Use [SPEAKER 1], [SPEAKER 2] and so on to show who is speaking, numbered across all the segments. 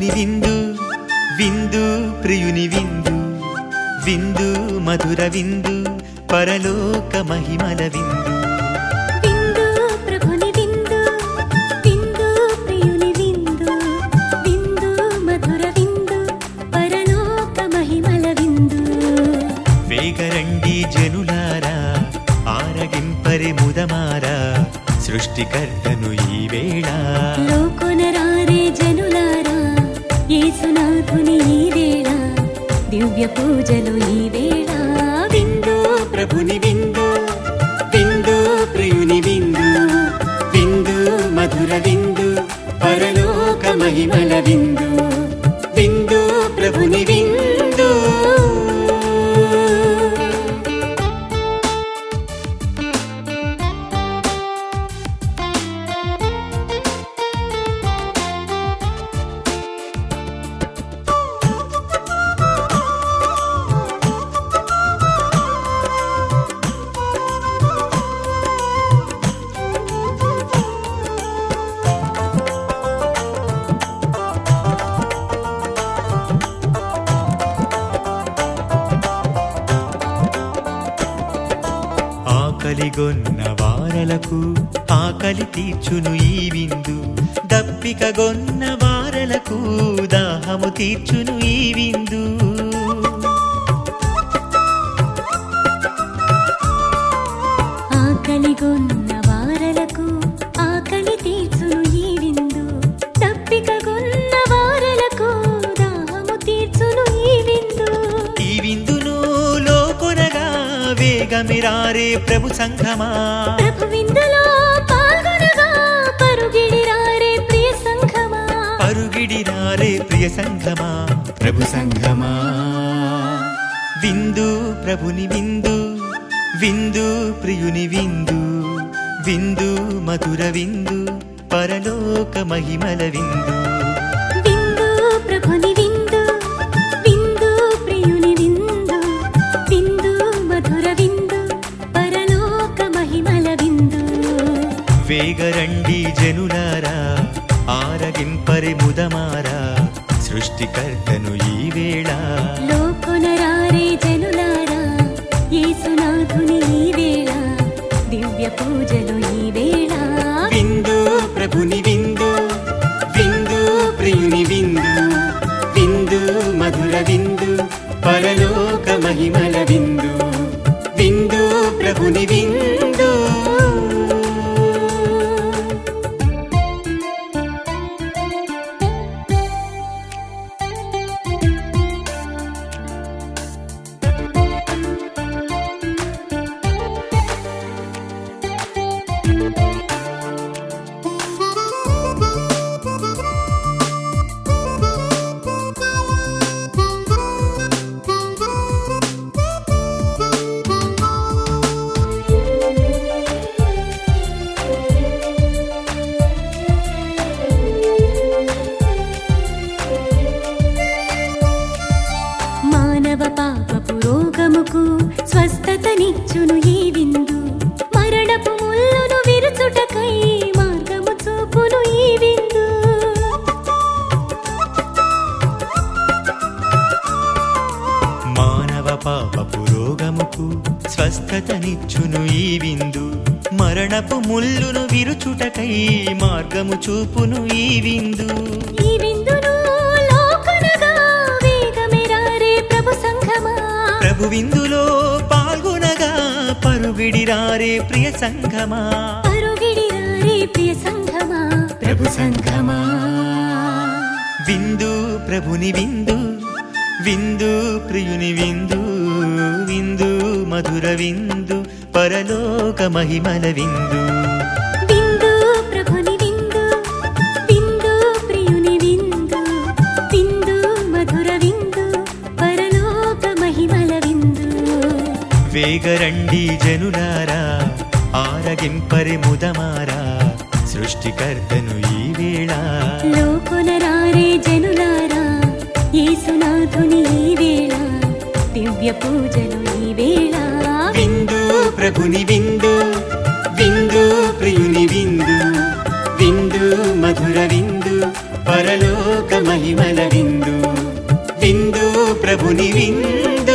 [SPEAKER 1] ప్రభుని విందు విందు ప్రియుని విందు విందు మధుర విందు పరలోక మహిమల విందు
[SPEAKER 2] విందు ప్రభుని విందు విందు ప్రియుని విందు విందు మధుర విందు పరలోక మహిమల విందు
[SPEAKER 1] వేగరండి జనులారా ఆరగింపరి ముదమారా సృష్టికర్తను ఈ వేళ
[SPEAKER 2] లోకొనరారే జనులారా యేసునాథుని ఈ వేళ దివ్య పూజలు ఈ వేళ
[SPEAKER 1] విందు ప్రభుని విందు విందు ప్రియుని విందు విందు మధుర విందు పరలోక మహిమల విందు విందు ప్రభుని విందు ఆకలిగొన్న వారలకు ఆకలి తీర్చును ఈ విందు దప్పికగొన్న వారలకు దాహము తీర్చును ఈ విందు
[SPEAKER 2] ఆకలిగొన్న వారలకు ఆకలి తీర్చును ఈ విందు తప్పికగొన్న వారలకు దాహము తీర్చును ఈ విందు
[SPEAKER 1] ఈ విందును లోకొనగా వేగమిరారే ప్రభు సంఘమా
[SPEAKER 2] ప్రభు విందులో పాల్గొనగా పరుగిడిరారే ప్రియ సంఘమా
[SPEAKER 1] పరుగిడిరారే ప్రియ సంఘమా ప్రభు సంఘమా విందు ప్రభుని విందు విందు ప్రియుని విందు విందు మధుర విందు పరలోక మహిమల విందు
[SPEAKER 2] విందు ప్రభుని విందు విందు ప్రియుని విందు విందు మధుర విందు పరలోక మహిమల విందు
[SPEAKER 1] వేగరండి జనులారా ఆరగింపరి ముదమారా సృష్టికర్తను ఈ వేళ
[SPEAKER 2] లోకొనరారే జనులారా యేసునాథుని ఈ వేళ దివ్య పూజలు ఈ వేళ
[SPEAKER 1] విందు ప్రభుని విందు విందు ప్రియుని విందు విందు మధుర విందు పరలోక మహిమల విందు విందు ప్రభుని విందు
[SPEAKER 2] మానవ పాపపు రోగముకు స్వస్థతనిచ్చును ఈ విందు మరణపు ముల్లును విరుచుటకై మార్గము చూపును ఈ విందు
[SPEAKER 1] మానవ పాపపు రోగముకు స్వస్థతనిచ్చును ఈ విందు మరణపు ముల్లును విరుచుటకై మార్గము చూపును ఈ విందు
[SPEAKER 2] ఈ విందును లోకొనగా వేగమెరారే ప్రభు సంఘమా
[SPEAKER 1] ప్రభు విందులో పాల్గొనగా పరుగిడిరారే ప్రియ సంఘమా
[SPEAKER 2] పరుగిడిరారే ప్రియ సంఘమా
[SPEAKER 1] ప్రభు సంఘమా విందు ప్రభుని విందు విందు ప్రియుని విందు విందు మధుర విందు పరలోక మహిమల విందు
[SPEAKER 2] విందు ప్రభుని విందు విందు ప్రియుని విందు విందు మధుర విందు పరలోక మహిమల విందు
[SPEAKER 1] వేగరండి జనులారా ఆరగింపరి ముదమారా సృష్టికర్తను ఈ వేళ
[SPEAKER 2] లోకొనరారే జనులారా యేసునాథుని ఈ వేళ దివ్య పూజలు ఈ వేళ
[SPEAKER 1] విందు ప్రభుని విందు విందు ప్రియుని విందు విందు మధుర విందు పరలోక మహిమల ప్రభుని విందు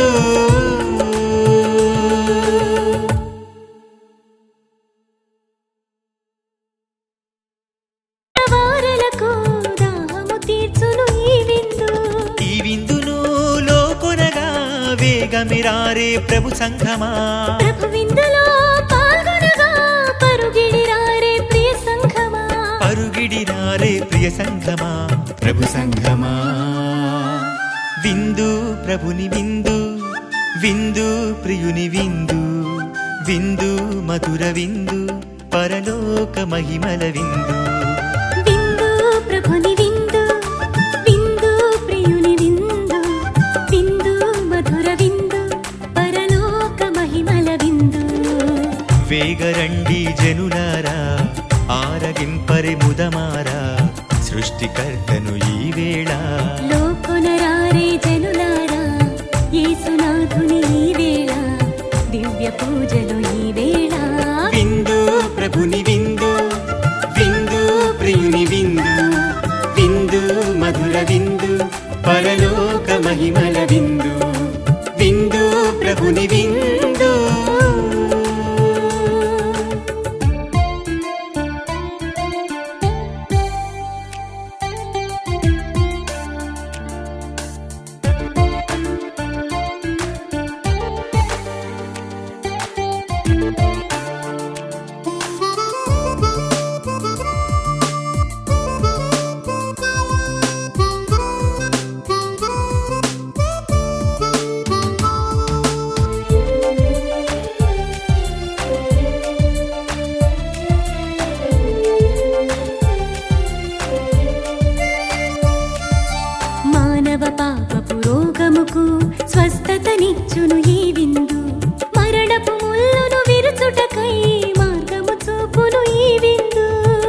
[SPEAKER 2] వారలకు దాహము తీర్చును ఈ విందు
[SPEAKER 1] ఈ విందును లోకొనగా వేగమిరారే ప్రభు సంఘమా
[SPEAKER 2] ప్రభు విందులో పాల్గొనగా పరుగిడిరారే ప్రియ సంఘమా
[SPEAKER 1] పరుగిడిరారే ప్రియ సంఘమా ప్రభు సంఘమా విందు ప్రభుని విందు విందు ప్రియుని విందు విందు మధుర విందు పరలోక మహిమల విందు
[SPEAKER 2] విందు ప్రభుని విందు విందు ప్రియుని విందు విందు మధుర విందు పరలోక మహిమల విందు
[SPEAKER 1] వేగరండి జనులారా ఆరగింపరి ముదమారా సృష్టికర్తను ఈ వేళ
[SPEAKER 2] లోకొనరారే జనులారా యేసునాథుని ఈ వేళ దివ్య పూజలు ఈ వేళ
[SPEAKER 1] విందు ప్రభుని విందు విందు ప్రియుని విందు విందు మధుర విందు పరలోక మహిమల విందు విందు ప్రభుని విందు
[SPEAKER 2] మానవ పాపపు రోగముకు స్వస్థతనిచ్చును ఈ విందు మరణపు ముల్లును విరుచుటకై మార్గము చూపును ఈ విందు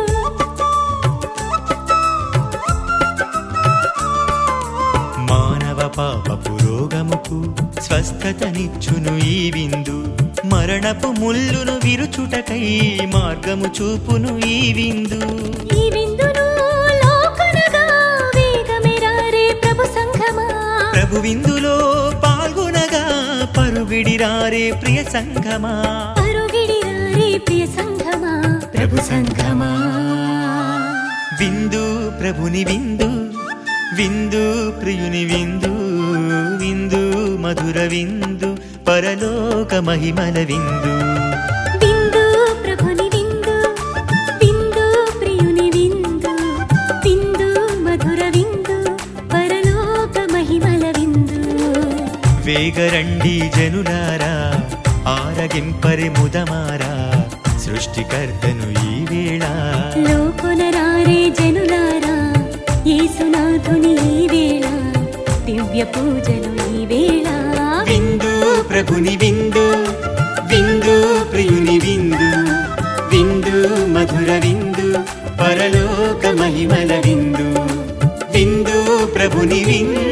[SPEAKER 1] మానవ పాపపు రోగముకు స్వస్థతనిచ్చును ఈ విందు మరణపు ముల్లును విరుచుటకై మార్గము చూపును ఈ విందు
[SPEAKER 2] ఈ విందును లోకొనగా వేగమెరారే ప్రభు సంఘమా
[SPEAKER 1] ప్రభు విందులో పాల్గొనగా పరుగిడిరారే ప్రియ సంఘమా
[SPEAKER 2] పరుగిడిరారే ప్రియ సంఘమా
[SPEAKER 1] ప్రభు సంఘమా విందు ప్రభుని విందు విందు ప్రియుని విందు విందు మధుర విందు పరలోక మహిమల విందు
[SPEAKER 2] విందు ప్రభుని విందు విందు ప్రియుని విందు విందు మధుర విందు పరలోక మహిమల విందు
[SPEAKER 1] వేగరండి జనులారా ఆరగింపరి ముదమారా సృష్టికర్తను ఈ వేళ
[SPEAKER 2] లోకొనరారే జనులారా యేసునాథుని ఈ వేళ దివ్య పూజలు ఈ వేళ
[SPEAKER 1] విందు ప్రభుని విందు విందు ప్రియుని విందు విందు మధుర విందు పరలోక మహిమల విందు విందు ప్రభుని విందు